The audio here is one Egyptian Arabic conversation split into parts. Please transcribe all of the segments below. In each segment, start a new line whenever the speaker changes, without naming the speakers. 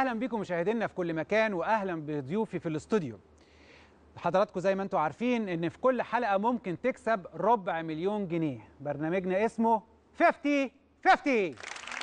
اهلا بكم مشاهدينا في كل مكان واهلا بضيوفي في الاستوديو حضراتكم زي ما انتم عارفين ان في كل حلقه ممكن تكسب ربع مليون جنيه برنامجنا اسمه 50 50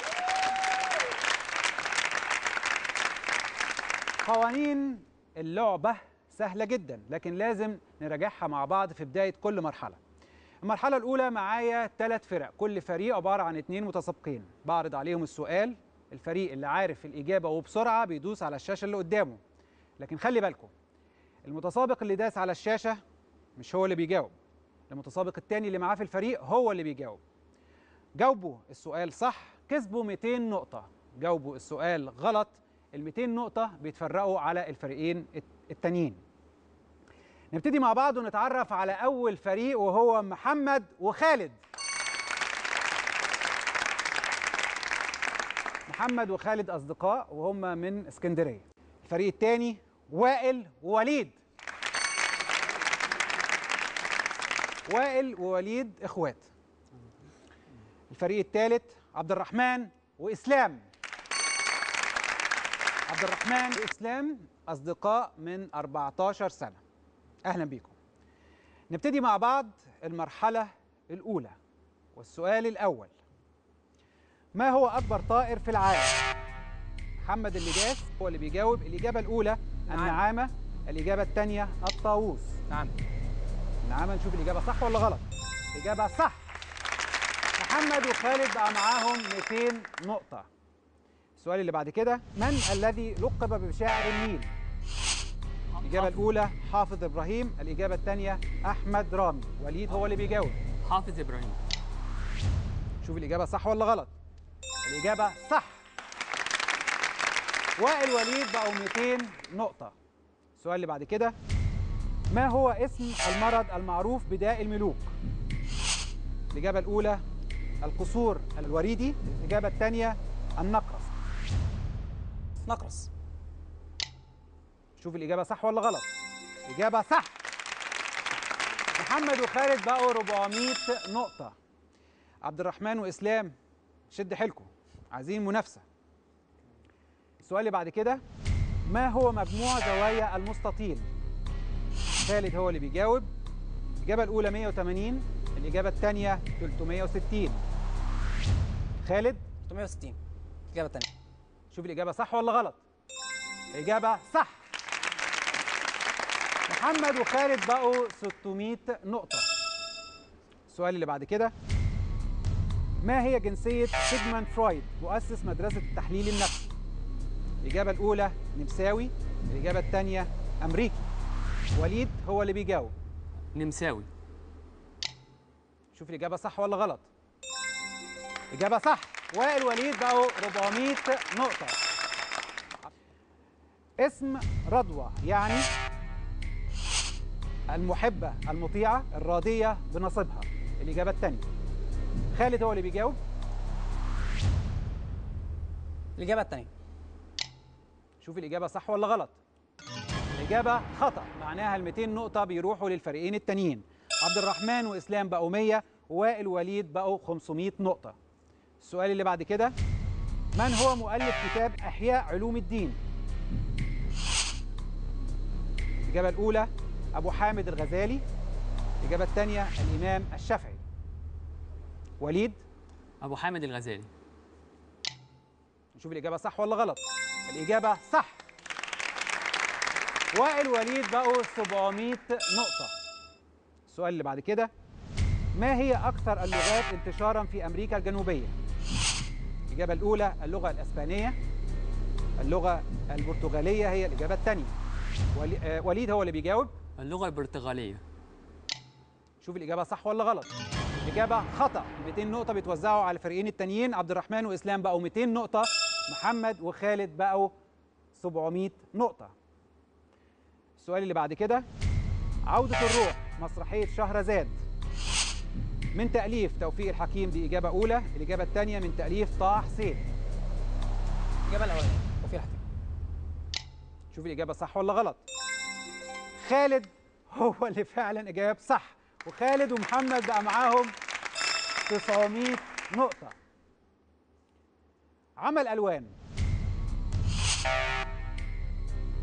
قوانين اللعبه سهله جدا لكن لازم نراجعها مع بعض في بدايه كل مرحله المرحله الاولى معايا ثلاث فرق كل فريق عباره عن اثنين متسابقين بعرض عليهم السؤال الفريق اللي عارف الاجابه وبسرعه بيدوس على الشاشه اللي قدامه لكن خلي بالكم المتسابق اللي داس على الشاشه مش هو اللي بيجاوب المتسابق الثاني اللي معاه في الفريق هو اللي بيجاوب جاوبوا السؤال صح كسبوا 200 نقطه جاوبوا السؤال غلط ال 200 نقطه بيتفرقوا على الفريقين التانيين نبتدي مع بعض ونتعرف على اول فريق وهو محمد وخالد محمد وخالد اصدقاء وهم من اسكندريه الفريق الثاني وائل ووليد وائل ووليد اخوات الفريق الثالث عبد الرحمن واسلام عبد الرحمن واسلام اصدقاء من 14 سنه اهلا بيكم نبتدي مع بعض المرحله الاولى والسؤال الاول ما هو اكبر طائر في العالم محمد اللي داس هو اللي بيجاوب الاجابه الاولى
نعم.
النعامه الاجابه الثانيه الطاووس
نعم
النعامه نشوف الاجابه صح ولا غلط الاجابه صح محمد وخالد بقى معاهم 200 نقطه السؤال اللي بعد كده من الذي لقب بشاعر النيل الإجابة الأولى حافظ إبراهيم الإجابة الثانية أحمد رامي وليد هو اللي بيجاوب
حافظ ابراهيم
شوف الإجابة صح ولا غلط الإجابة صح وائل وليد بقوا 200 نقطة السؤال اللي بعد كده ما هو اسم المرض المعروف بداء الملوك الإجابة الأولى القصور الوريدي الإجابة الثانية النقرس
نقرس
شوف الإجابة صح ولا غلط إجابة صح محمد وخالد بقوا 400 نقطة عبد الرحمن وإسلام شد حيلكم عايزين منافسة السؤال اللي بعد كده ما هو مجموع زوايا المستطيل خالد هو اللي بيجاوب الإجابة الأولى 180 الإجابة الثانية 360 خالد
360 الاجابه الثانيه
شوف الإجابة صح ولا غلط الإجابة صح محمد وخالد بقوا 600 نقطة السؤال اللي بعد كده ما هي جنسية سيجموند فرويد مؤسس مدرسة التحليل النفسي الإجابة الأولى نمساوي الإجابة الثانية أمريكي وليد هو اللي بيجاوب
نمساوي
شوف الإجابة صح ولا غلط إجابة صح وائل وليد بقوا 400 نقطة اسم رضوى يعني المحبة المطيعة الراضية بنصيبها الإجابة الثانية خالد هو اللي بيجاوب
الاجابه الثانيه
شوف الإجابة صح ولا غلط الإجابة خطأ معناها ال 200 نقطة بيروحوا للفريقين التانيين عبد الرحمن وإسلام بقوا 100 ووائل وليد بقوا 500 نقطة السؤال اللي بعد كده من هو مؤلف كتاب أحياء علوم الدين الإجابة الأولى أبو حامد الغزالي الإجابة الثانية الإمام الشافعي وليد
ابو حامد الغزالي
نشوف الإجابة صح ولا غلط الإجابة صح وائل وليد بقوا 700 نقطة السؤال اللي بعد كده ما هي أكثر اللغات انتشارا في أمريكا الجنوبية؟ الإجابة الأولى اللغة الأسبانية اللغة البرتغالية هي الإجابة الثانية ولي- آه، وليد هو اللي بيجاوب
اللغه البرتغاليه
شوف الإجابة صح ولا غلط الإجابة خطأ 200 نقطة بيتوزعوا على الفريقين التانيين عبد الرحمن وإسلام بقوا 200 نقطة محمد وخالد بقوا 700 نقطة السؤال اللي بعد كده عودة الروح مسرحية شهرزاد من تأليف توفيق الحكيم دي إجابة أولى الإجابة الثانية من تأليف طه حسين
الاجابه الاولانيه وفي الحكيم
شوف الإجابة صح ولا غلط خالد هو اللي فعلا إجاب صح وخالد ومحمد بقى معاهم 900 نقطة عمل ألوان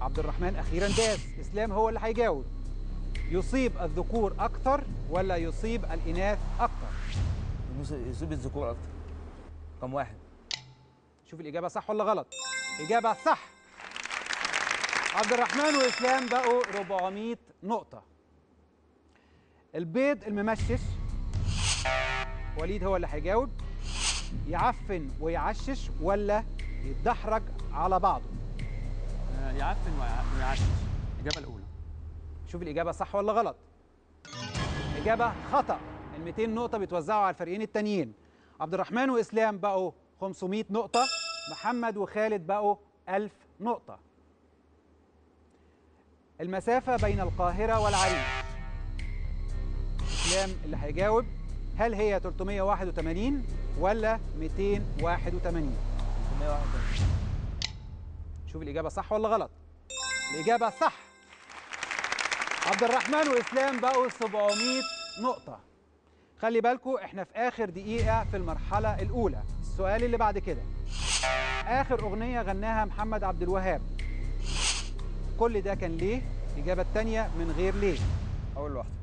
عبد الرحمن اخيرا داس اسلام هو اللي هيجاوب يصيب الذكور اكثر ولا يصيب الاناث اكثر
يصيب- يصيب الذكور اكتر رقم واحد
شوف الاجابه صح ولا غلط اجابه صح عبد الرحمن واسلام بقوا 400 نقطه البيض الممشش وليد هو اللي هيجاوب يعفن ويعشش ولا يتدحرج على بعضه
آه، يعفن ويع- ويعشش الإجابة الأولى
شوف الإجابة صح ولا غلط إجابة خطأ ال 200 نقطة بيتوزعوا على الفريقين التانيين عبد الرحمن وإسلام بقوا 500 نقطة محمد وخالد بقوا 1000 نقطة المسافة بين القاهرة والعريش إسلام اللي هيجاوب هل هي 381 ولا 281
381
شوف الإجابة صح ولا غلط الإجابة صح عبد الرحمن وإسلام بقوا 700 نقطة خلي بالكوا احنا في آخر دقيقة في المرحلة الأولى السؤال اللي بعد كده آخر أغنية غناها محمد عبد الوهاب كل ده كان ليه الإجابة التانية من غير ليه
اول واحده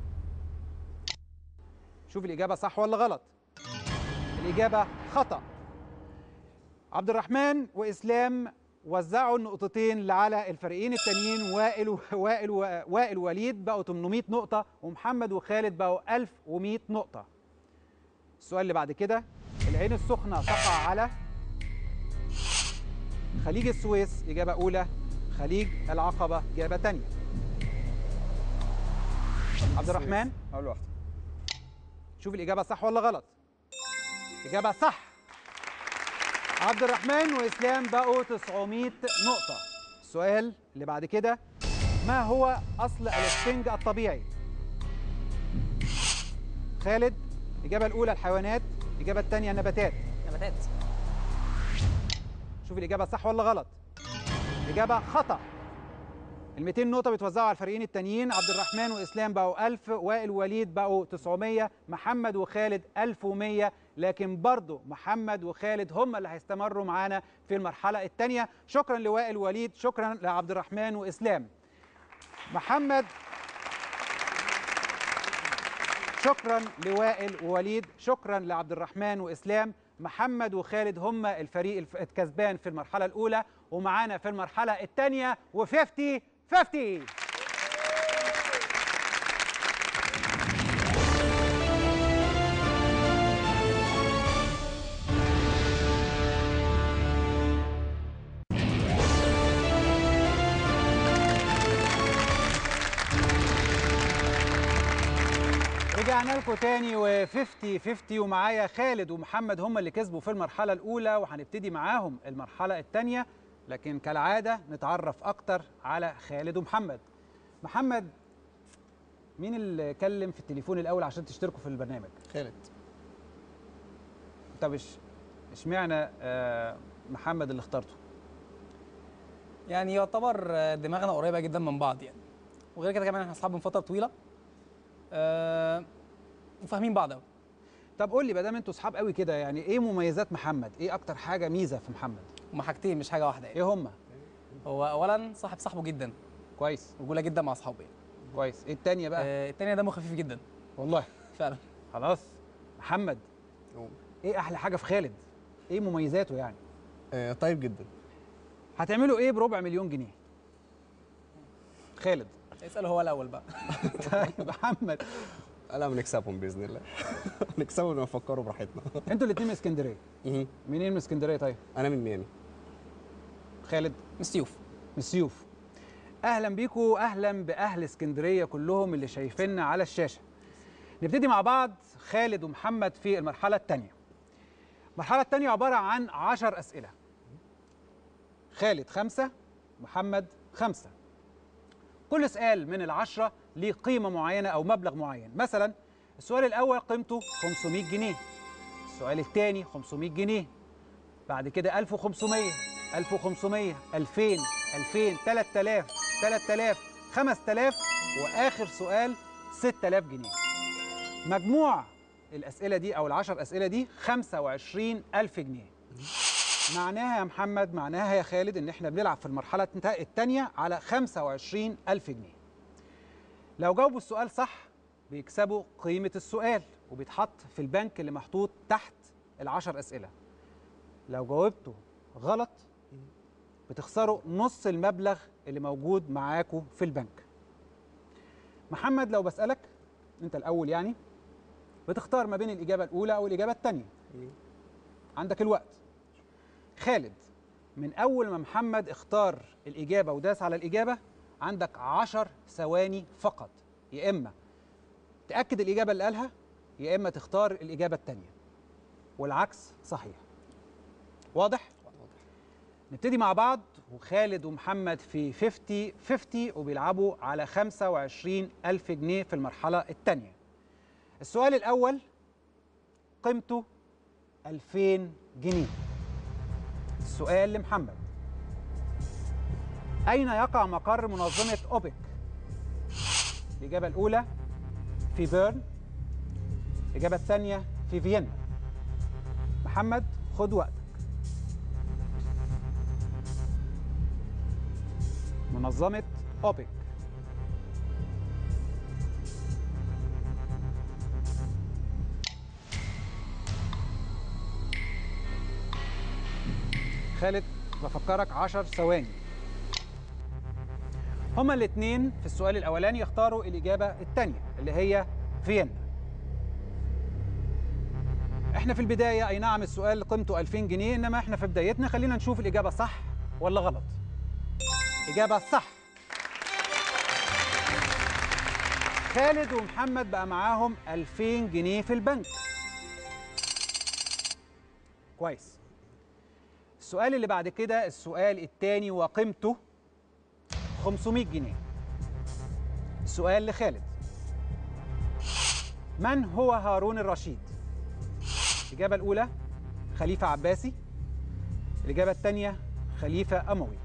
شوف الإجابة صح ولا غلط الإجابة خطأ عبد الرحمن وإسلام وزعوا النقطتين على الفريقين التانيين وائل و- وائل و- وائل وليد بقوا 800 نقطة ومحمد وخالد بقوا 1100 نقطة السؤال اللي بعد كده العين السخنة تقع على خليج السويس إجابة أولى خليج العقبة إجابة تانية عبد الرحمن
اول واحده
شوف الإجابة صح ولا غلط إجابة صح عبد الرحمن وإسلام بقوا 900 نقطة السؤال اللي بعد كده ما هو أصل الاسفنج الطبيعي خالد الإجابة الأولى الحيوانات الإجابة الثانية النباتات
نباتات
شوف الإجابة صح ولا غلط الإجابة خطأ ال 200 نقطة بيتوزعوا على الفريقين التانيين عبد الرحمن وإسلام بقوا 1000 وائل وليد بقوا 900 محمد وخالد 1100 لكن برضه محمد وخالد هم اللي هيستمروا معانا في المرحلة الثانية شكرا لوائل وليد شكرا لعبد الرحمن وإسلام محمد شكرا لوائل ووليد شكرا لعبد الرحمن واسلام محمد وخالد هم الفريق الف- الكسبان في المرحله الاولى ومعانا في المرحله الثانيه و50 50 رجعنا لكم تاني و50 50 ومعايا خالد ومحمد هم اللي كسبوا في المرحلة الأولى وهنبتدي معاهم المرحلة الثانية لكن كالعادة نتعرف أكتر على خالد ومحمد. محمد مين اللي كلم في التليفون الأول عشان تشتركوا في البرنامج؟
خالد
طب إش- اشمعنى آه، محمد اللي اخترته؟
يعني يعتبر آه، دماغنا قريبة جدا من بعض يعني وغير كده كمان احنا اصحاب من فترة طويلة آه وفاهمين بعض قوي
طب قول لي ما دام انتوا اصحاب قوي كده يعني ايه مميزات محمد؟ ايه أكتر حاجة ميزة في محمد؟
هما حاجتين مش حاجة واحدة يعني
ايه هما؟
هو أولا صاحب صاحبه جدا
كويس
رجولة جدا مع أصحابه يعني
كويس ايه التانية بقى؟
آه التانية دمه خفيف جدا
والله
فعلا
خلاص محمد
أوه.
ايه احلى حاجه في خالد ايه مميزاته يعني
آه طيب جدا
هتعملوا ايه بربع مليون جنيه خالد
اسأله هو الأول بقى
طيب محمد
لا بنكسبهم باذن الله نكسبهم ونفكروا براحتنا
انتوا الاثنين من اسكندريه
مهم.
منين من اسكندريه طيب
انا من ميامي
خالد
من سيوف
من السيوف اهلا بيكم اهلا باهل اسكندريه كلهم اللي شايفيننا على الشاشه نبتدي مع بعض خالد ومحمد في المرحله الثانيه المرحله الثانيه عباره عن عشر اسئله خالد خمسة محمد خمسة كل سؤال من العشرة ليه قيمة معينة أو مبلغ معين مثلا السؤال الأول قيمته 500 جنيه السؤال الثاني 500 جنيه بعد كده 1500 1500 2000 2000 3000 3000 5000 واخر سؤال 6000 جنيه مجموع الاسئله دي او العشر اسئله دي 25000 جنيه معناها يا محمد معناها يا خالد ان احنا بنلعب في المرحله الثانيه على 25000 جنيه لو جاوبوا السؤال صح بيكسبوا قيمه السؤال وبيتحط في البنك اللي محطوط تحت العشر اسئله لو جاوبتوا غلط بتخسروا نص المبلغ اللي موجود معاكم في البنك محمد لو بسالك انت الاول يعني بتختار ما بين الاجابه الاولى او الاجابه الثانيه عندك الوقت خالد من اول ما محمد اختار الاجابه وداس على الاجابه عندك عشر ثواني فقط يا اما تاكد الاجابه اللي قالها يا اما تختار الاجابه الثانيه والعكس صحيح واضح نبتدي مع بعض وخالد ومحمد في 50 50 وبيلعبوا على 25 ألف جنيه في المرحلة الثانية السؤال الأول قيمته 2000 جنيه السؤال لمحمد أين يقع مقر منظمة أوبك؟ الإجابة الأولى في بيرن الإجابة الثانية في فيينا محمد خد وقتك منظمة أوبك خالد بفكرك عشر ثواني هما الاثنين في السؤال الأولاني يختاروا الإجابة الثانية اللي هي فيينا احنا في البداية أي نعم السؤال قيمته 2000 جنيه إنما احنا في بدايتنا خلينا نشوف الإجابة صح ولا غلط إجابة صح خالد ومحمد بقى معاهم 2000 جنيه في البنك كويس السؤال اللي بعد كده السؤال الثاني وقيمته 500 جنيه السؤال لخالد من هو هارون الرشيد الإجابة الأولى خليفة عباسي الإجابة الثانية خليفة أموي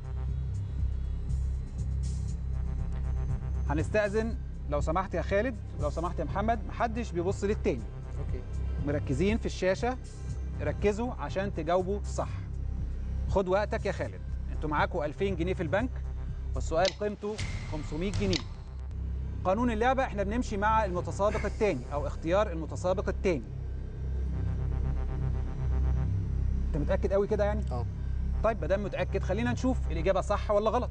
هنستأذن لو سمحت يا خالد ولو سمحت يا محمد محدش بيبص للتاني
اوكي
مركزين في الشاشة ركزوا عشان تجاوبوا صح خد وقتك يا خالد انتوا معاكوا 2000 جنيه في البنك والسؤال قيمته 500 جنيه قانون اللعبة احنا بنمشي مع المتسابق التاني او اختيار المتسابق التاني انت متأكد قوي كده يعني؟
اه
طيب ما دام متأكد خلينا نشوف الإجابة صح ولا غلط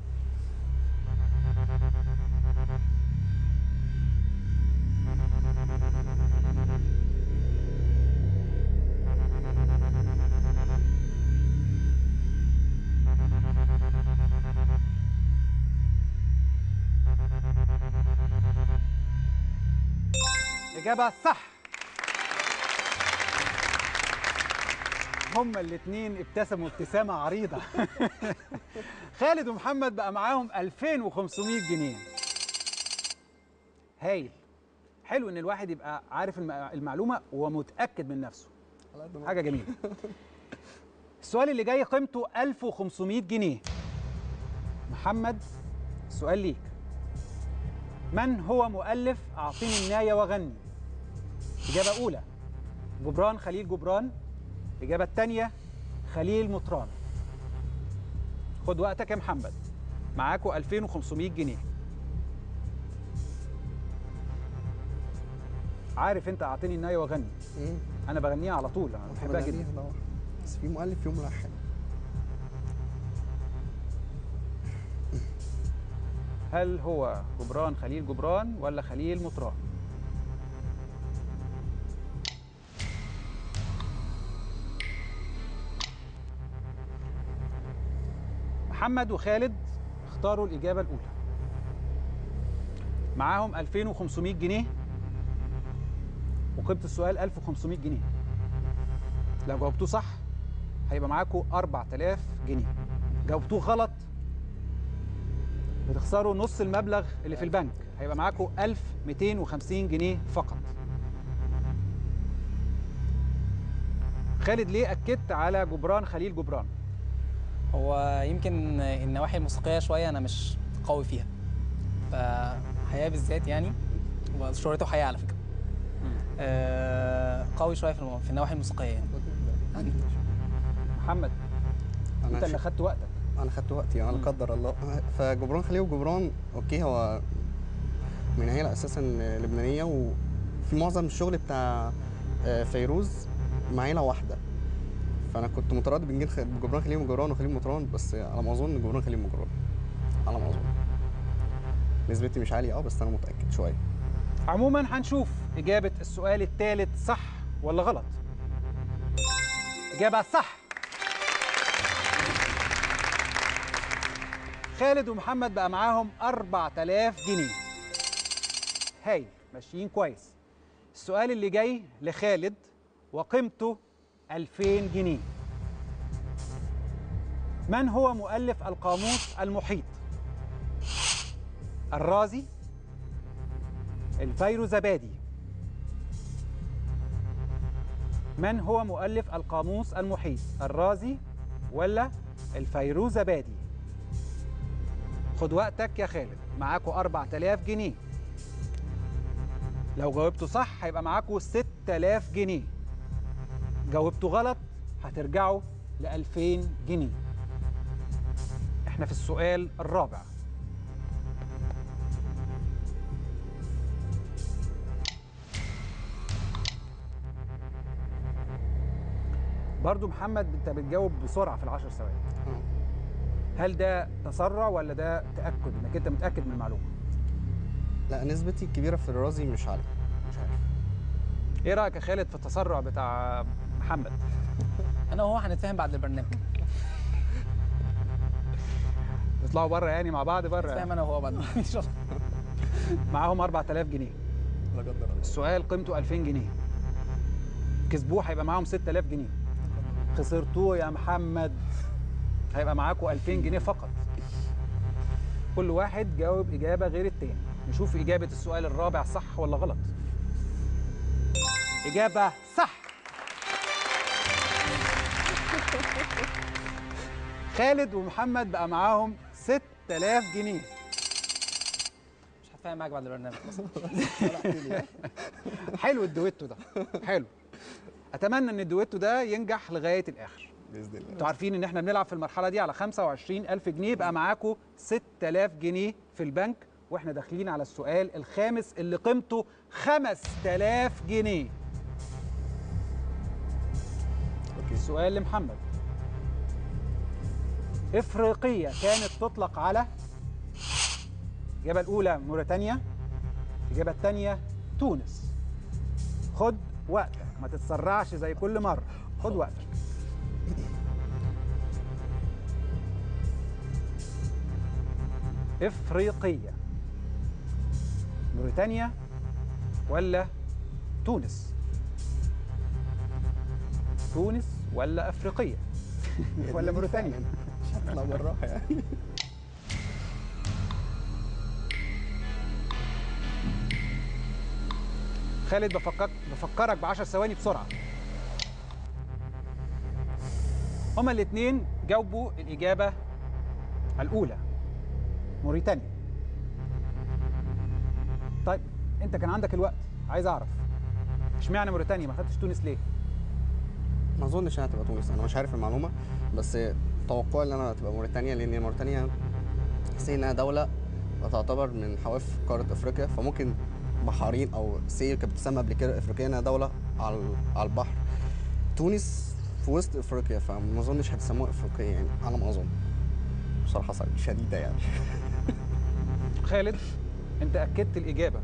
إجابة صح هما الاثنين ابتسموا ابتسامة عريضة خالد ومحمد بقى معاهم 2500 جنيه هايل حلو ان الواحد يبقى عارف الم- المعلومة ومتأكد من نفسه
على قد ما
حاجة جميلة السؤال اللي جاي قيمته 1500 جنيه محمد سؤال ليك من هو مؤلف أعطيني الناية وغني إجابة أولى جبران خليل جبران الإجابة الثانية خليل مطران خد وقتك يا محمد معاكوا 2500 جنيه عارف انت اعطيني الناية وغني
مم.
انا بغنيها على طول انا بحبها
محمد
جدا
علي طبعا. بس في مؤلف في ملحن
هل هو جبران خليل جبران ولا خليل مطران محمد وخالد اختاروا الإجابة الأولى معاهم 2500 جنيه وقيمة السؤال 1500 جنيه لو جاوبتوه صح هيبقى معاكم 4000 جنيه جاوبتوه غلط بتخسروا نص المبلغ اللي في البنك هيبقى معاكم 1250 جنيه فقط خالد ليه اكدت على جبران خليل جبران
هو يمكن النواحي الموسيقيه شويه انا مش قوي فيها فحياه بالذات يعني وشهرته حياه على فكره آه قوي شويه في الم- في النواحي الموسيقيه يعني
محمد
انا
انت اللي
ش-
خدت وقتك
انا خدت وقتي انا
مم.
قدر الله فجبران خليل وجبران اوكي هو من عيله اساسا لبنانيه وفي معظم الشغل بتاع آه، فيروز مع عيله واحده فانا كنت متردد بين خ- جبران خليل وجبران وخليل مطران بس على ما اظن جبران خليل وجبران على ما اظن نسبتي مش عاليه اه بس انا متاكد شويه
عموما هنشوف اجابه السؤال الثالث صح ولا غلط اجابه صح خالد ومحمد بقى معاهم 4000 جنيه هايل ماشيين كويس السؤال اللي جاي لخالد وقيمته 2000 جنيه من هو مؤلف القاموس المحيط الرازي الفيروزبادي من هو مؤلف القاموس المحيط الرازي ولا الفيروزبادي خد وقتك يا خالد معاكوا 4000 جنيه لو جاوبتوا صح هيبقى معاكوا 6000 جنيه جاوبتوا غلط هترجعوا ل 2000 جنيه احنا في السؤال الرابع برضو محمد انت بتجاوب بسرعه في العشر ثواني
آه.
هل ده تسرع ولا ده تاكد انك انت متاكد من المعلومه
لا نسبتي الكبيره في الرازي مش عاليه
مش عارف ايه رايك يا خالد في التسرع بتاع محمد
انا وهو هنتفاهم بعد البرنامج
تطلعوا بره يعني مع بعض
فاهم
بره
انا وهو بعد ان شاء الله
معاهم 4000 جنيه
لا قدر الله
السؤال قيمته 2000 جنيه كسبوه هيبقى معاهم 6000 جنيه خسرتوه يا محمد هيبقى معاكم 2000 جنيه فقط كل واحد جاوب إجابة غير التاني نشوف إجابة السؤال الرابع صح ولا غلط إجابة صح خالد ومحمد بقى معاهم 6000 جنيه
مش هتفاهم معاك بعد البرنامج
حلو الدويتو ده حلو اتمنى ان الدويتو ده ينجح لغايه الاخر
باذن الله
انتوا عارفين ان احنا بنلعب في المرحله دي على 25000 جنيه يبقى معاكم 6000 جنيه في البنك واحنا داخلين على السؤال الخامس اللي قيمته 5000 جنيه
اوكي
السؤال لمحمد افريقيه كانت تطلق على الاجابه الاولى موريتانيا الاجابه الثانيه تونس خد وقتك ما تتسرعش زي كل مره خد وقتك افريقيه موريتانيا ولا تونس تونس ولا افريقيه ولا موريتانيا
مش هطلع بالراحه يعني
خالد بفكرك بفكرك ب 10 ثواني بسرعه هما الاثنين جاوبوا الاجابه الاولى موريتانيا طيب انت كان عندك الوقت عايز اعرف اشمعنى موريتانيا ما خدتش تونس ليه
ما اظنش انها تبقى تونس انا مش عارف المعلومه بس توقعي ان انا تبقى موريتانيا لان موريتانيا سي انها دوله تعتبر من حواف قاره افريقيا فممكن بحرين او سي كانت بتسمى قبل كده افريقيا انها دوله على على البحر تونس في وسط افريقيا فما اظنش هتسموها افريقيه يعني على ما اظن بصراحه صعب شديده يعني
خالد انت اكدت الاجابه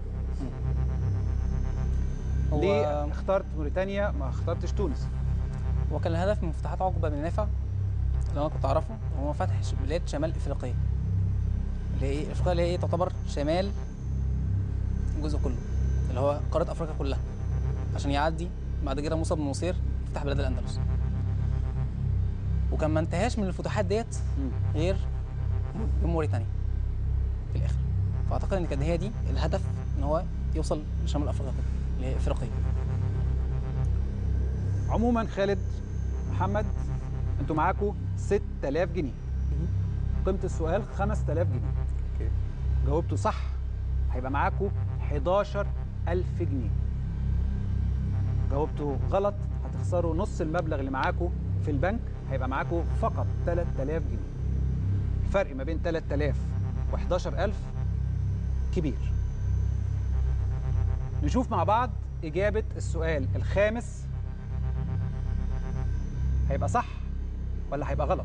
ليه
هو
اخترت موريتانيا ما اخترتش تونس
هو كان الهدف من فتوحات عقبه بن نافع اللي انا كنت اعرفه هو فتح ش- بلاد شمال افريقيا اللي هي ايه افريقيا اللي هي ايه تعتبر شمال الجزء كله اللي هو قاره افريقيا كلها عشان يعدي بعد كده موسى بن نصير يفتح بلاد الاندلس وكان ما انتهاش من الفتوحات ديت غير بموريتانيا في الاخر فاعتقد ان كانت هي دي الهدف ان هو يوصل لشمال افريقيا كله اللي هي افريقيا
عموما خالد محمد انتوا معاكم 6000 جنيه قيمه السؤال 5000 جنيه
اوكي
جاوبتوا صح هيبقى معاكم 11000 جنيه جاوبتوا غلط هتخسروا نص المبلغ اللي معاكم في البنك هيبقى معاكم فقط 3000 جنيه الفرق ما بين 3000 و 11000 كبير نشوف مع بعض إجابة السؤال الخامس هيبقى صح ولا هيبقى غلط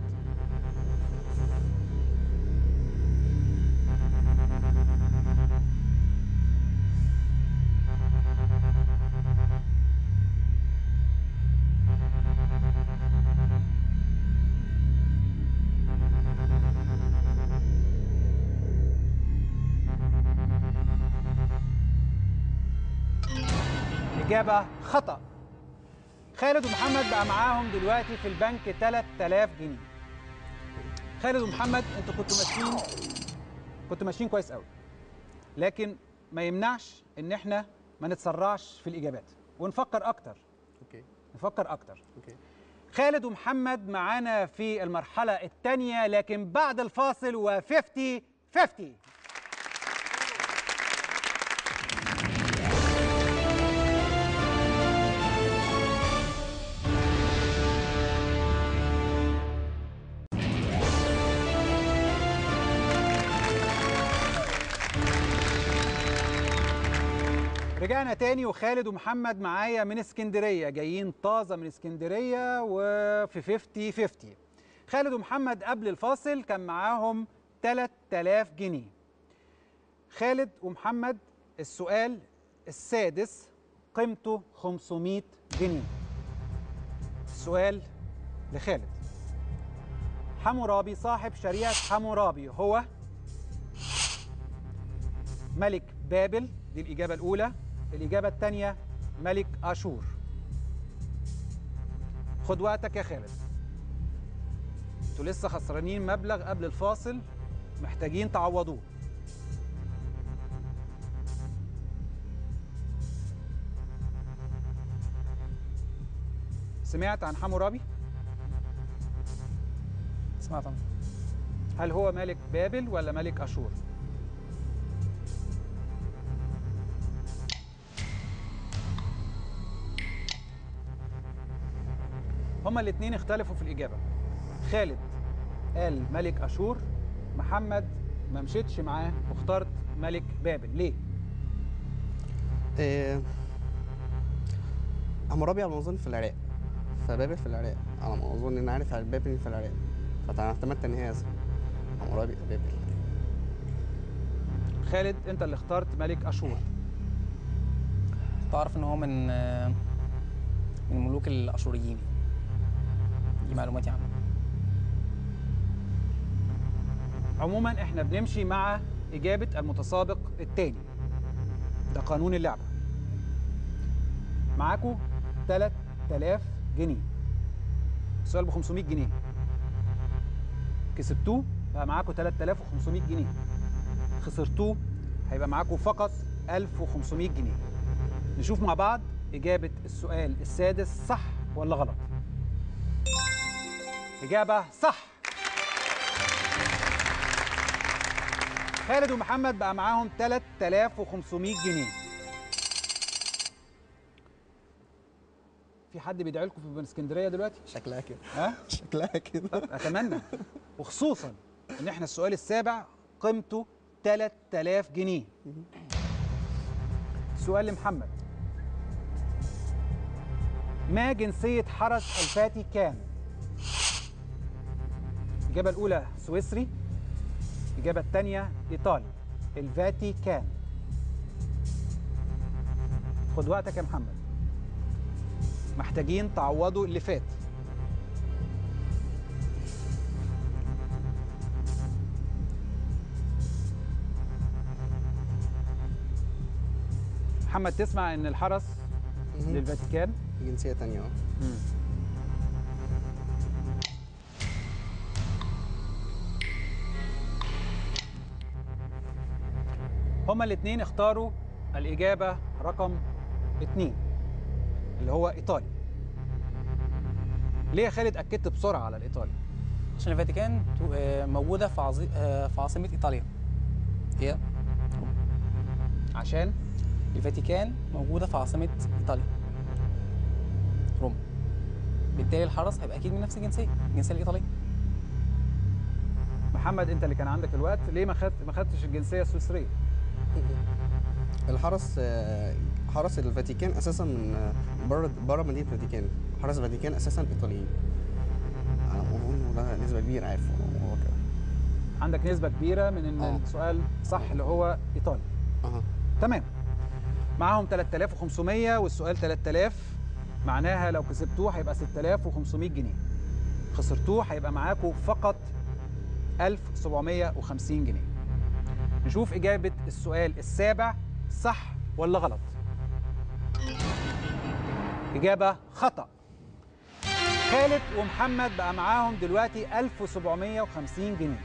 إجابة خطأ خالد ومحمد بقى معاهم دلوقتي في البنك 3000 جنيه خالد ومحمد انتوا كنتوا ماشيين كنتوا ماشيين كويس قوي لكن ما يمنعش ان احنا ما نتسرعش في الاجابات ونفكر اكتر
اوكي
نفكر اكتر
اوكي
خالد ومحمد معانا في المرحلة الثانية لكن بعد الفاصل و 50 50 رجعنا تاني وخالد ومحمد معايا من اسكندريه جايين طازه من اسكندريه وفي 50 50 خالد ومحمد قبل الفاصل كان معاهم 3000 جنيه خالد ومحمد السؤال السادس قيمته 500 جنيه السؤال لخالد حمورابي صاحب شريعة حمورابي هو ملك بابل دي الإجابة الأولى الإجابة الثانية ملك أشور خد وقتك يا خالد انتوا لسه خسرانين مبلغ قبل الفاصل محتاجين تعوضوه سمعت عن حمورابي؟
سمعت عنه
هل هو ملك بابل ولا ملك أشور؟ هما الاثنين اختلفوا في الإجابة خالد قال ملك أشور محمد ما مشيتش معاه واخترت ملك بابل ليه؟
إيه حمورابي على ما اظن في العراق فبابل في العراق على ما اظن ان عارف على بابل في العراق فانا اعتمدت ان هي حمورابي بابل
خالد انت اللي اخترت ملك أشور
تعرف ان هو من آه، من ملوك الاشوريين دي معلوماتي عنه
عموما احنا بنمشي مع إجابة المتسابق الثاني ده قانون اللعبة معاكم 3000 جنيه السؤال ب 500 جنيه كسبتوه بقى معاكم 3500 جنيه خسرتوه هيبقى معاكم فقط 1500 جنيه نشوف مع بعض إجابة السؤال السادس صح ولا غلط إجابة صح خالد ومحمد بقى معاهم 3500 جنيه في حد بيدعي لكم في اسكندريه دلوقتي
شكلها كده
ها
شكلها كده
اتمنى وخصوصا ان احنا السؤال السابع قيمته 3000 جنيه سؤال لمحمد ما جنسية حرس الفاتيكان؟ الإجابة الأولى سويسري الإجابة الثانية إيطالي الفاتيكان خد وقتك يا محمد محتاجين تعوضوا اللي فات محمد تسمع ان الحرس
مهم.
للفاتيكان
جنسية تانية اه
هما الاثنين اختاروا الإجابة رقم اثنين اللي هو إيطالي ليه يا خالد أكدت بسرعة على الإيطالي؟
عشان الفاتيكان تو- آه، موجوده في عظي... آه، في عاصمه ايطاليا هي
عشان
الفاتيكان موجوده في عاصمه ايطاليا روما بالتالي الحرس هيبقى اكيد من نفس الجنسيه الجنسيه الايطاليه
محمد انت اللي كان عندك الوقت ليه ما خدت ما خدتش الجنسيه السويسريه
الحرس آه، حرس الفاتيكان اساسا من آه، بره بره مدينه الفاتيكان حرس الفاتيكان اساسا ايطاليين انا اظن ده نسبه كبيره عارف هو كده
عندك نسبه كبيره من ان
آه.
السؤال صح اللي هو ايطالي
اها
تمام معاهم 3500 والسؤال 3000 معناها لو كسبتوه هيبقى 6500 جنيه خسرتوه هيبقى معاكم فقط 1750 جنيه نشوف إجابة السؤال السابع صح ولا غلط إجابة خطأ خالد ومحمد بقى معاهم دلوقتي 1750 جنيه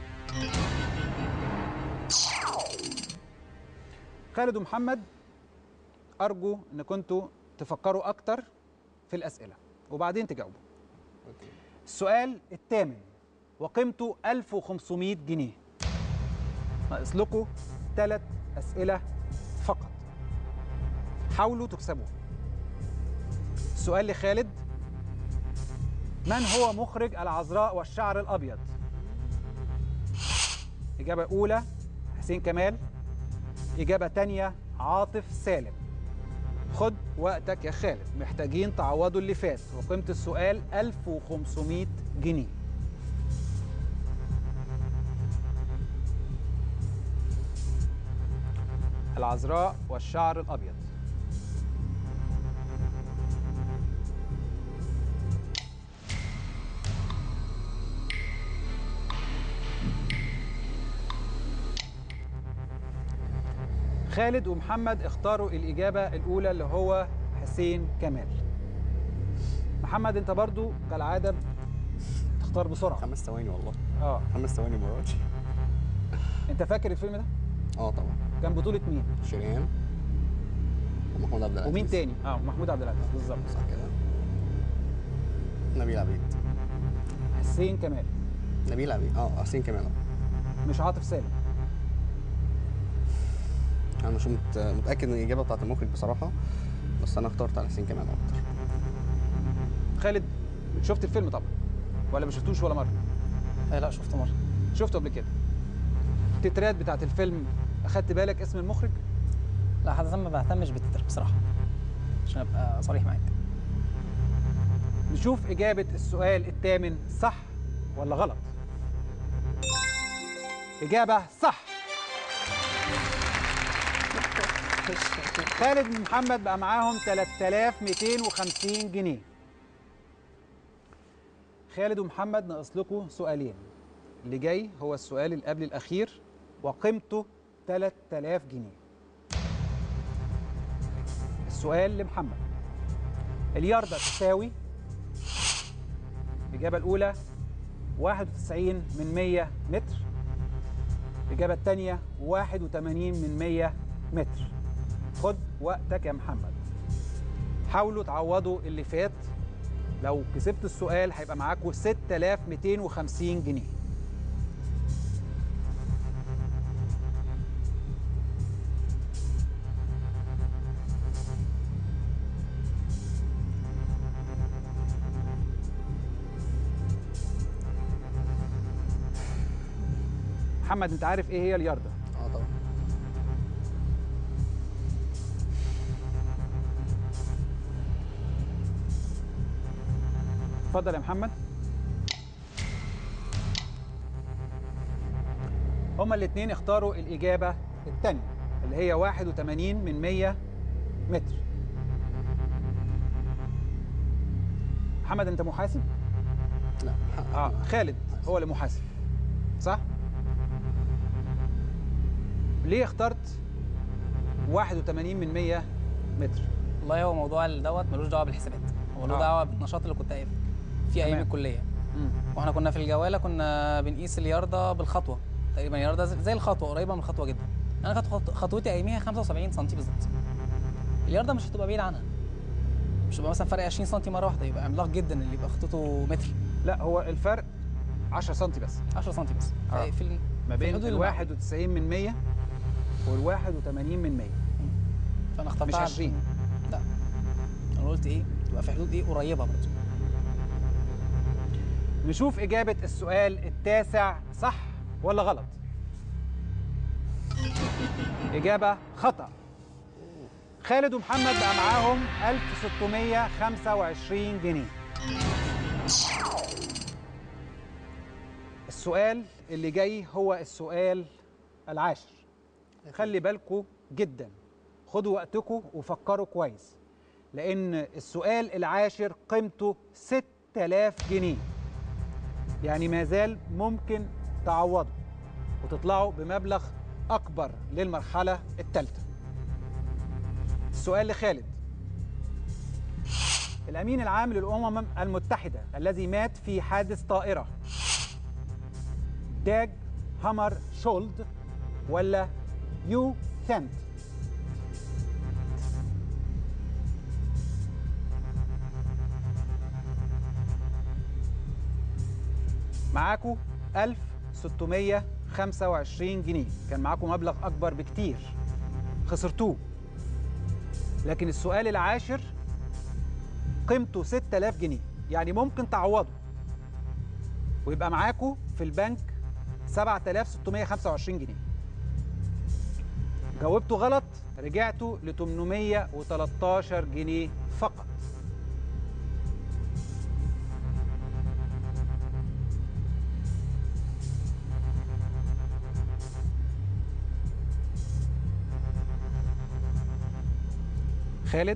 خالد ومحمد أرجو إن كنتوا تفكروا أكتر في الأسئلة وبعدين تجاوبوا السؤال الثامن وقيمته 1500 جنيه ناقص لكم ثلاث أسئلة فقط حاولوا تكسبوه السؤال لخالد من هو مخرج العذراء والشعر الأبيض؟ إجابة أولى حسين كمال إجابة تانية عاطف سالم خد وقتك يا خالد محتاجين تعوضوا اللي فات وقيمة السؤال 1500 جنيه العذراء والشعر الأبيض خالد ومحمد اختاروا الإجابة الأولى اللي هو حسين كمال محمد انت برضو كالعادة تختار بسرعة
خمس ثواني والله
اه
خمس ثواني مرات
انت فاكر الفيلم ده
اه طبعا
كان بطولة مين
شريان ومحمود عبد العزيز
ومين تاني اه محمود عبد العزيز بالظبط
صح كده نبيل عبيد
حسين كمال
نبيل عبيد اه حسين كمان
مش عاطف سالم
انا مش مت... متاكد من الاجابه بتاعت المخرج بصراحه بس انا اخترت على حسين كمان اكتر
خالد شفت الفيلم طبعا ولا ما شفتوش ولا مرة
آه لا شفته مره
شفته قبل كده التترات بتاعت الفيلم اخدت بالك اسم المخرج
لا حتى ما بهتمش بالتتر بصراحه عشان ابقى صريح معاك
نشوف إجابة السؤال الثامن صح ولا غلط إجابة صح خالد ومحمد بقى معاهم 3250 جنيه خالد ومحمد ناقص لكم سؤالين اللي جاي هو السؤال اللي قبل الأخير وقيمته 3000 جنيه السؤال لمحمد الياردة تساوي الإجابة الأولى 91 من 100 متر الإجابة الثانية 81 من 100 متر خد وقتك يا محمد حاولوا تعوضوا اللي فات لو كسبت السؤال هيبقى معاكم 6250 جنيه محمد انت عارف ايه هي الياردة
اه طبعا
اتفضل يا محمد هما الاثنين اختاروا الإجابة الثانية اللي هي 81 من 100 متر محمد انت محاسب؟
لا
اه خالد هو اللي محاسب صح؟ ليه اخترت 81 من 100 متر؟
والله هو موضوع دوت ملوش دعوه بالحسابات هو له
آه.
دعوه بالنشاط اللي كنت في ايام
تمام.
الكليه
مم.
واحنا كنا في الجواله كنا بنقيس الياردة بالخطوه تقريبا الياردة زي زي الخطوه قريبه من الخطوه جدا انا كانت خط- خطوتي اياميها 75 سم بالظبط الياردة مش هتبقى بعيد عنها مش هتبقى مثلا فرق 20 سم مره واحده يبقى عملاق جدا اللي يبقى خطوته متر
لا هو الفرق 10 سم بس
10 سم بس
آه.
في ال-
ما بين
الحدود
ال
المعقولة.
91 من 100 وال 81 من 100
فانا اخترتها
مش
عشان-
20.
لا انا قلت ايه تبقى في حدود ايه قريبه برضه
نشوف إجابة السؤال التاسع صح ولا غلط إجابة خطأ خالد ومحمد بقى معاهم 1625 جنيه السؤال اللي جاي هو السؤال العاشر خلي بالكم جدا خدوا وقتكم وفكروا كويس لأن السؤال العاشر قيمته 6000 جنيه يعني ما زال ممكن تعوضوا وتطلعوا بمبلغ أكبر للمرحلة الثالثة السؤال لخالد الأمين العام للأمم المتحدة الذي مات في حادث طائرة داج هامر شولد ولا يو ثنت معاكم 1625 جنيه كان معاكم مبلغ أكبر بكتير خسرتوه لكن السؤال العاشر قيمته 6000 جنيه يعني ممكن تعوضوا ويبقى معاكم في البنك 7625 جنيه جاوبتوا غلط رجعتوا ل 813 جنيه فقط خالد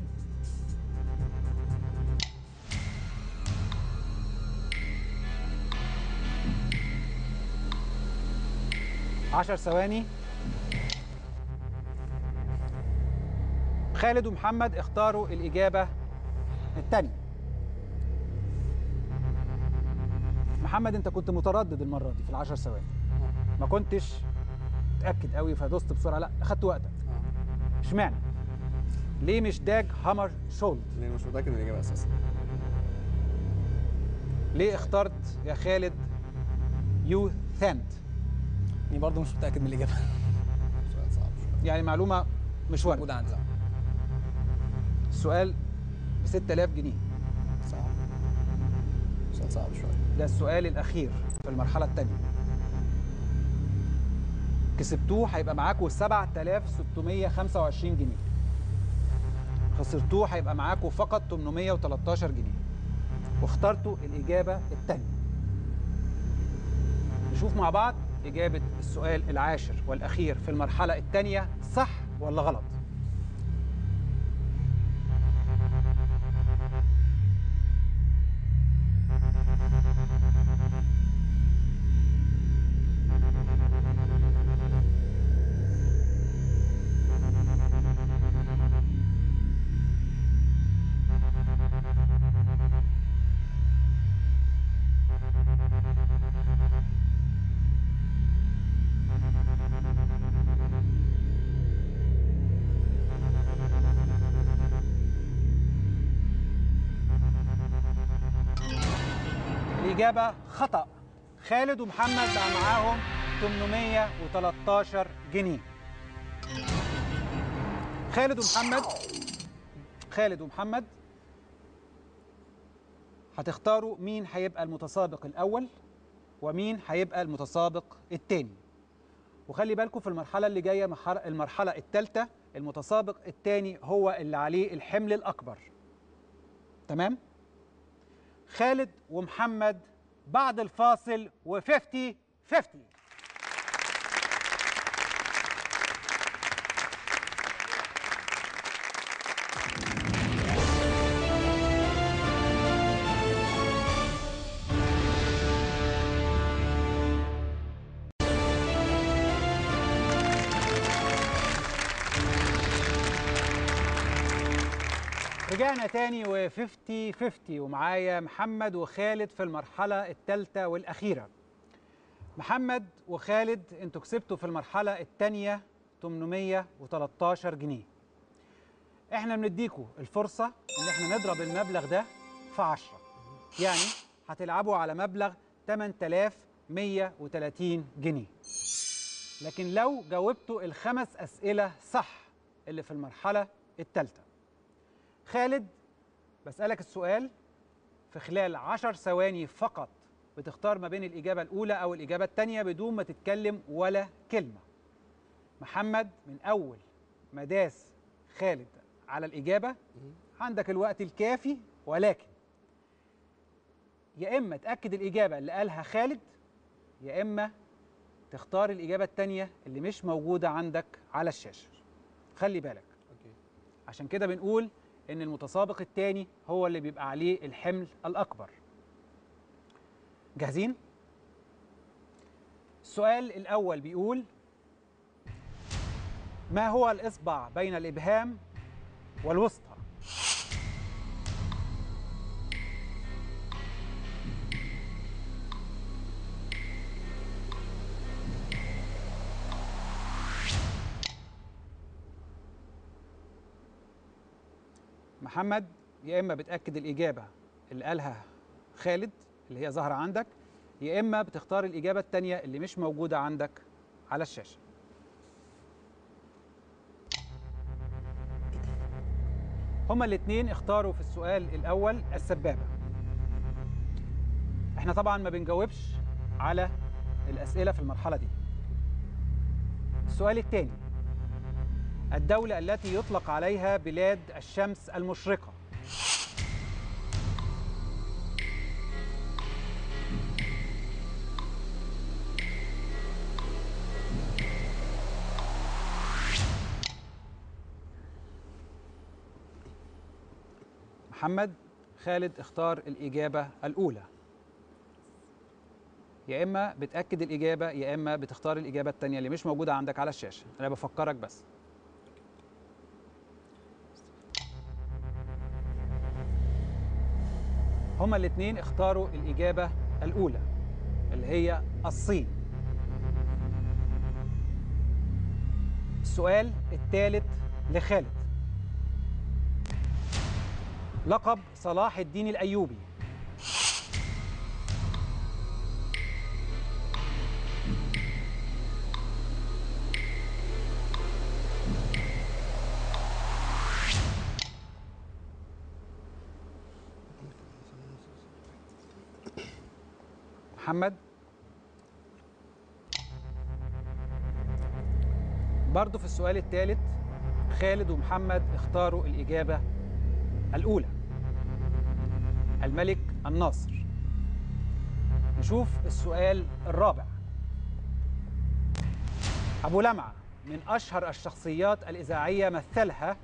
عشر ثواني خالد ومحمد اختاروا الإجابة الثانية محمد انت كنت متردد المرة دي في العشر ثواني ما كنتش متأكد قوي فدوست بسرعة لا أخدت وقتك اشمعنى؟ ليه مش داج هامر شولد؟
لان مش متاكد من الاجابه اساسا
ليه اخترت يا خالد يو ثاند؟
اني برضه مش متاكد من الاجابه
سؤال صعب شويه
يعني معلومة مش واردة
موجوده عندي
السؤال ب 6000 جنيه
صعب سؤال صعب شويه
ده السؤال الأخير في المرحلة الثانية كسبتوه هيبقى معاكم 7625 جنيه خسرتوه هيبقى معاكم فقط 813 جنيه واخترتوا الإجابة الثانية نشوف مع بعض إجابة السؤال العاشر والأخير في المرحلة الثانية صح ولا غلط الإجابة خطأ خالد ومحمد بقى معاهم 813 جنيه خالد ومحمد خالد ومحمد هتختاروا مين هيبقى المتسابق الأول ومين هيبقى المتسابق الثاني وخلي بالكم في المرحلة اللي جاية محر- المرحلة الثالثة المتسابق الثاني هو اللي عليه الحمل الأكبر تمام؟ خالد ومحمد بعد الفاصل و50 50 رجعنا تاني و50 50 ومعايا محمد وخالد في المرحلة الثالثة والأخيرة. محمد وخالد انتوا كسبتوا في المرحلة الثانية 813 جنيه. احنا بنديكوا الفرصة ان احنا نضرب المبلغ ده في 10 يعني هتلعبوا على مبلغ 8130 جنيه. لكن لو جاوبتوا الخمس أسئلة صح اللي في المرحلة الثالثة خالد بسألك السؤال في خلال عشر ثواني فقط بتختار ما بين الإجابة الأولى أو الإجابة الثانية بدون ما تتكلم ولا كلمة محمد من أول ما داس خالد على الإجابة عندك الوقت الكافي ولكن يا إما تأكد الإجابة اللي قالها خالد يا إما تختار الإجابة التانية اللي مش موجودة عندك على الشاشة خلي بالك
اوكي
عشان كده بنقول إن المتسابق التاني هو اللي بيبقى عليه الحمل الأكبر جاهزين؟ السؤال الأول بيقول ما هو الإصبع بين الإبهام والوسطى؟ محمد يا اما بتاكد الاجابه اللي قالها خالد اللي هي ظاهره عندك يا اما بتختار الاجابه الثانيه اللي مش موجوده عندك على الشاشه هما الاثنين اختاروا في السؤال الاول السبابه احنا طبعا ما بنجاوبش على الاسئله في المرحله دي السؤال الثاني الدولة التي يطلق عليها بلاد الشمس المشرقة محمد خالد اختار الإجابة الأولى يا إما بتأكد الإجابة يا إما بتختار الإجابة التانية اللي مش موجودة عندك على الشاشة أنا بفكرك بس هما الاثنين اختاروا الإجابة الأولى اللي هي الصين السؤال الثالث لخالد لقب صلاح الدين الأيوبي محمد برضو في السؤال الثالث خالد ومحمد اختاروا الإجابة الأولى الملك الناصر نشوف السؤال الرابع أبو لمعة من أشهر الشخصيات الإذاعية مثلها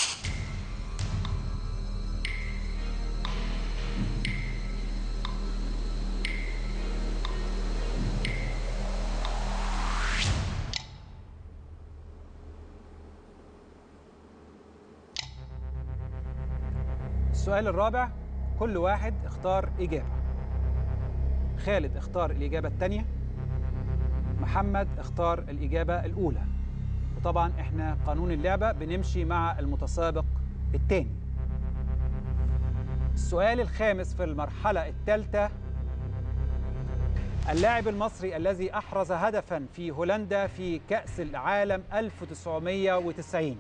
السؤال الرابع كل واحد اختار إجابة خالد اختار الإجابة الثانية محمد اختار الإجابة الأولى وطبعا احنا قانون اللعبة بنمشي مع المتسابق الثاني السؤال الخامس في المرحلة الثالثة اللاعب المصري الذي أحرز هدفا في هولندا في كأس العالم 1990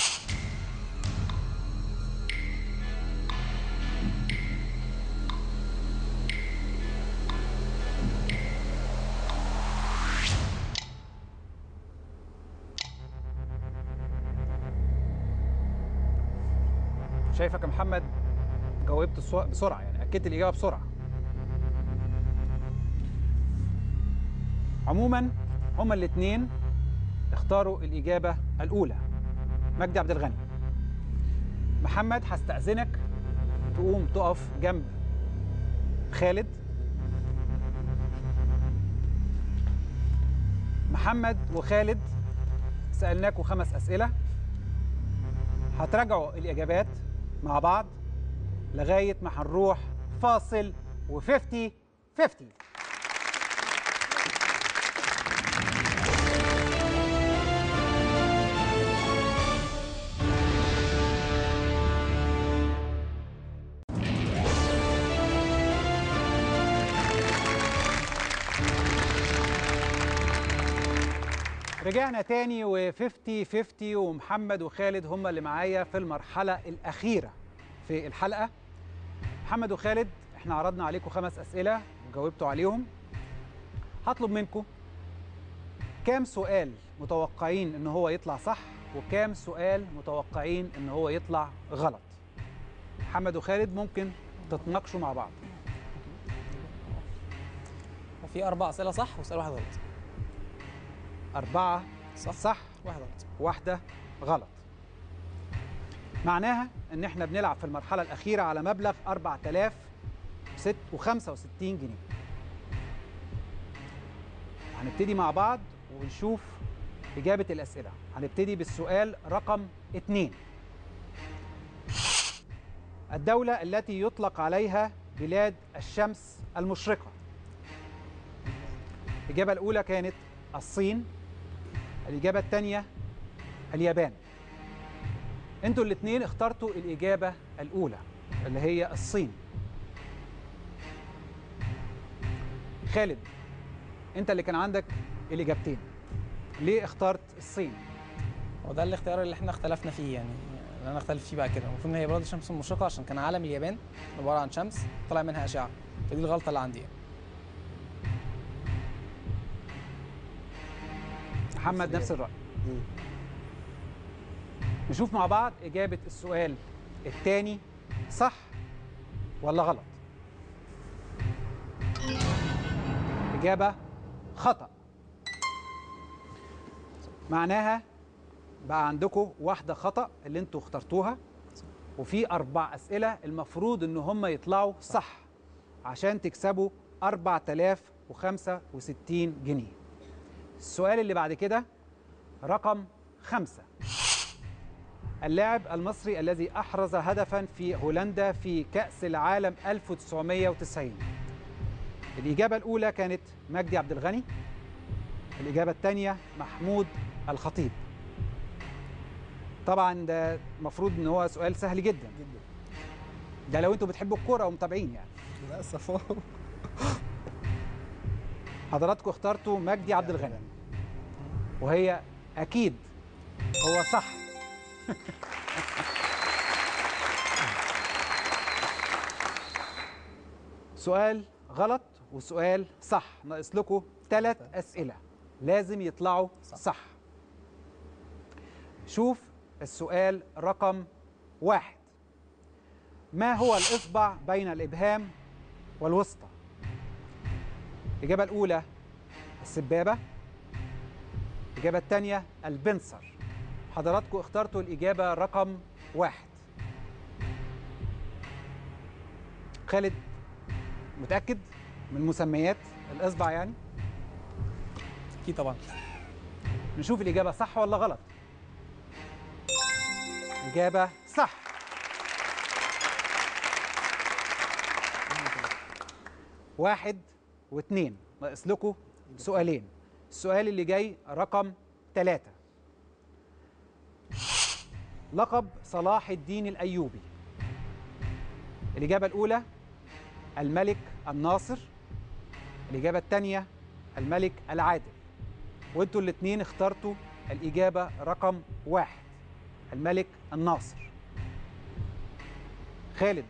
شايفك يا محمد جاوبت السو- بسرعه يعني اكدت الاجابه بسرعه عموما هما الاثنين اختاروا الاجابه الاولى مجدي عبد الغني محمد هستاذنك تقوم تقف جنب خالد محمد وخالد سالناكم خمس اسئله هتراجعوا الإجابات مع بعض لغاية ما هنروح فاصل و50 50 رجعنا تاني و50 50 ومحمد وخالد هم اللي معايا في المرحلة الأخيرة في الحلقة محمد وخالد احنا عرضنا عليكم خمس اسئله وجاوبتوا عليهم هطلب منكم كام سؤال متوقعين ان هو يطلع صح وكام سؤال متوقعين ان هو يطلع غلط محمد وخالد ممكن تتناقشوا مع بعض
وفي اربع اسئله صح وسؤال واحد غلط
أربعة
صح
صح
واحد غلط
واحدة غلط معناها ان احنا بنلعب في المرحلة الأخيرة على مبلغ 4065 جنيه هنبتدي مع بعض ونشوف إجابة الأسئلة هنبتدي بالسؤال رقم اتنين الدولة التي يطلق عليها بلاد الشمس المشرقة الإجابة الأولى كانت الصين الإجابة الثانية اليابان انتوا الاثنين اخترتوا الإجابة الأولى اللي هي الصين خالد انت اللي كان عندك الإجابتين ليه اخترت الصين
وده الاختيار اللي احنا اختلفنا فيه يعني اللي انا اختلف فيه بعد كده المفروض ان هي بلاد الشمس المشرقه عشان كان عالم اليابان عباره عن شمس طلع منها اشعه فدي الغلطه اللي عندي يعني.
محمد نفس الرأي
مم.
نشوف مع بعض إجابة السؤال الثاني صح ولا غلط إجابة خطأ معناها بقى عندكم واحدة خطأ اللي انتوا اخترتوها وفي أربع أسئلة المفروض إن هم يطلعوا صح عشان تكسبوا 4065 جنيه السؤال اللي بعد كده رقم خمسة اللاعب المصري الذي أحرز هدفا في هولندا في كأس العالم 1990 الإجابة الأولى كانت مجدي عبد الغني الإجابة الثانية محمود الخطيب طبعا ده المفروض ان هو سؤال سهل جدا
جدا
ده لو انتوا بتحبوا الكوره ومتابعين يعني
للاسف اه
حضراتكم اخترتوا مجدي عبد الغني وهي اكيد هو صح سؤال غلط وسؤال صح ناقص لكم ثلاث اسئله لازم يطلعوا صح, صح. شوف السؤال رقم واحد ما هو الاصبع بين الابهام والوسطى الإجابة الأولى السبابة الإجابة الثانية البنصر حضراتكم اخترتوا الإجابة رقم واحد خالد متأكد من مسميات الإصبع يعني
اكيد طبعا
نشوف الإجابة صح ولا غلط إجابة صح واحد واثنين ناقص لكم سؤالين السؤال اللي جاي رقم ثلاثة لقب صلاح الدين الأيوبي الإجابة الأولى الملك الناصر الإجابة الثانية الملك العادل وانتوا الاثنين اخترتوا الإجابة رقم واحد الملك الناصر خالد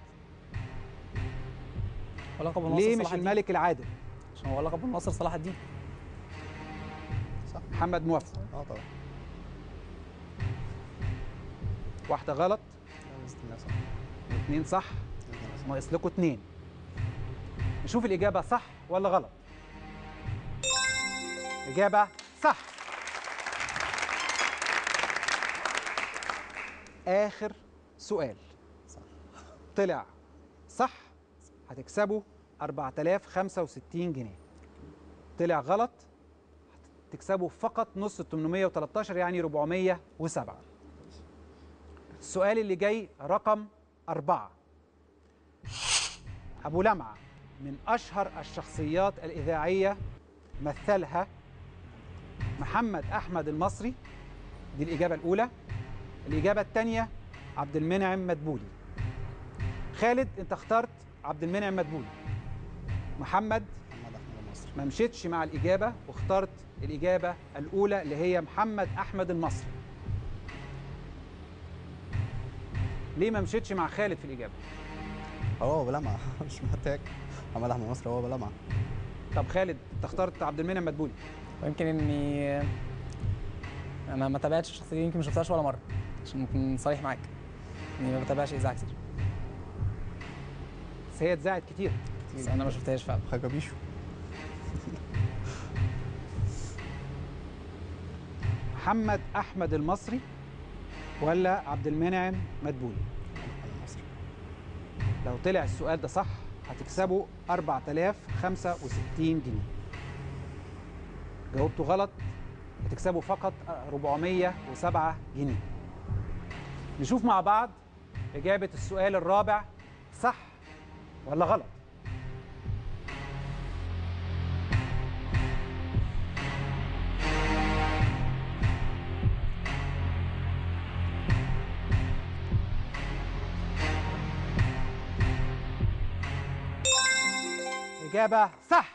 ولقب الناصر
ليه
صلاح
مش
الدين.
الملك العادل
عشان هو لقب الناصر صلاح الدين
صح
محمد موافق
اه طبعا
واحدة غلط
لا، باذن الله صح
واثنين صح
بإذن الله صح.
ناقص لكم اثنين نشوف الإجابة صح ولا غلط إجابة صح آخر سؤال
صح.
طلع صح هتكسبوا 4065 جنيه طلع غلط تكسبوا فقط نص ال 813 يعني 407 السؤال اللي جاي رقم أربعة أبو لمعة من أشهر الشخصيات الإذاعية مثلها محمد أحمد المصري دي الإجابة الأولى الإجابة الثانية عبد المنعم مدبولي خالد أنت اخترت عبد المنعم مدبولي محمد
محمد احمد المصري
ما مشيتش مع الإجابة واخترت الإجابة الأولى اللي هي محمد أحمد المصري ليه ما مشيتش مع خالد في الإجابة؟
هو بلمع مش محتاج محمد احمد مصر هو بلمع
طب خالد انت اخترت عبد المنعم مدبولي
ويمكن اني انا ما تابعتش الشخصيه دي يمكن ما شفتهاش ولا مره عشان اكون صريح معاك اني ما بتابعش اذاعه كتير
بس هي اتذاعت كتير
بس انا ما شفتهاش فعلا
حاجه بيشو
محمد احمد المصري ولا عبد المنعم مدبولي
محمد مصر
لو طلع السؤال ده صح هتكسبوا 4065 جنيه جاوبتوا غلط هتكسبوا فقط 407 جنيه نشوف مع بعض إجابة السؤال الرابع صح ولا غلط إجابة صح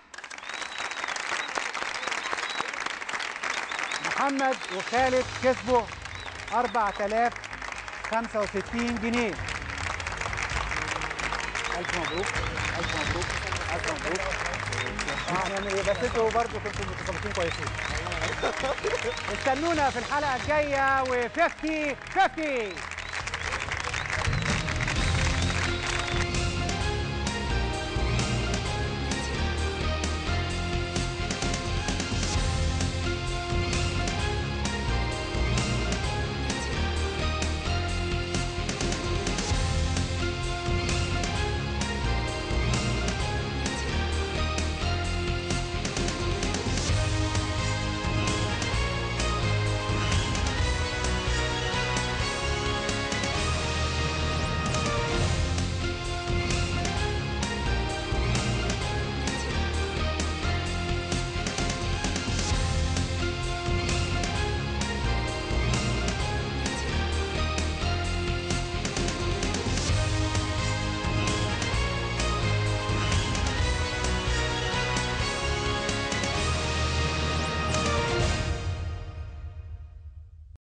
محمد وخالد كسبوا 4065 جنيه ألف مبروك ألف مبروك ألف مبروك هنعمل إيه بس أنتوا برضه كنتوا متسابقين كويسين استنونا في الحلقة الجاية و50 50